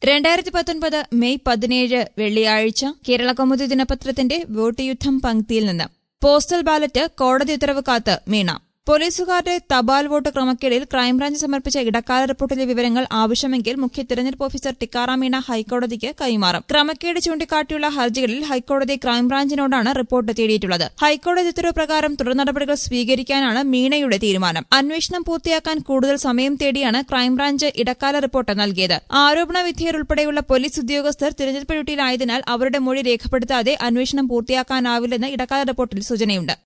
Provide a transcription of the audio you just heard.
രണ്ടായിരത്തി പത്തൊൻപത് മെയ് പതിനേഴ് വെള്ളിയാഴ്ച കേരള കൗമുദി ദിനപത്രത്തിന്റെ വോട്ട് യുദ്ധം പങ്ക്തിയിൽ നിന്ന് പോസ്റ്റൽ ബാലറ്റ് കോടതി ഉത്തരവ് കാത്ത് മീണ പോലീസുകാരുടെ തപാൽ വോട്ട് ക്രമക്കേടിൽ ക്രൈംബ്രാഞ്ച് സമർപ്പിച്ച ഇടക്കാല റിപ്പോർട്ടിലെ വിവരങ്ങൾ ആവശ്യമെങ്കിൽ മുഖ്യ തെരഞ്ഞെടുപ്പ് ഓഫീസർ ടിക്കാറാം മീണ ഹൈക്കോടതിക്ക് കൈമാറും ക്രമക്കേട് ചൂണ്ടിക്കാട്ടിയുള്ള ഹർജികളിൽ ഹൈക്കോടതി ക്രൈംബ്രാഞ്ചിനോടാണ് റിപ്പോർട്ട് തേടിയിട്ടുള്ളത് ഹൈക്കോടതി ഉത്തരവ് പ്രകാരം തുടർ നടപടികൾ സ്വീകരിക്കാനാണ് മീണയുടെ തീരുമാനം അന്വേഷണം പൂർത്തിയാക്കാൻ കൂടുതൽ സമയം തേടിയാണ് ക്രൈംബ്രാഞ്ച് ഇടക്കാല റിപ്പോർട്ട് നൽകിയത് ആരോപണ വിധേയരുൾപ്പെടെയുള്ള പോലീസ് ഉദ്യോഗസ്ഥർ തിരഞ്ഞെടുപ്പ് ഡ്യൂട്ടിയിലായതിനാൽ അവരുടെ മൊഴി രേഖപ്പെടുത്താതെ അന്വേഷണം പൂർത്തിയാക്കാനാവില്ലെന്ന് ഇടക്കാല റിപ്പോർട്ടിൽ സൂചനയുണ്ട്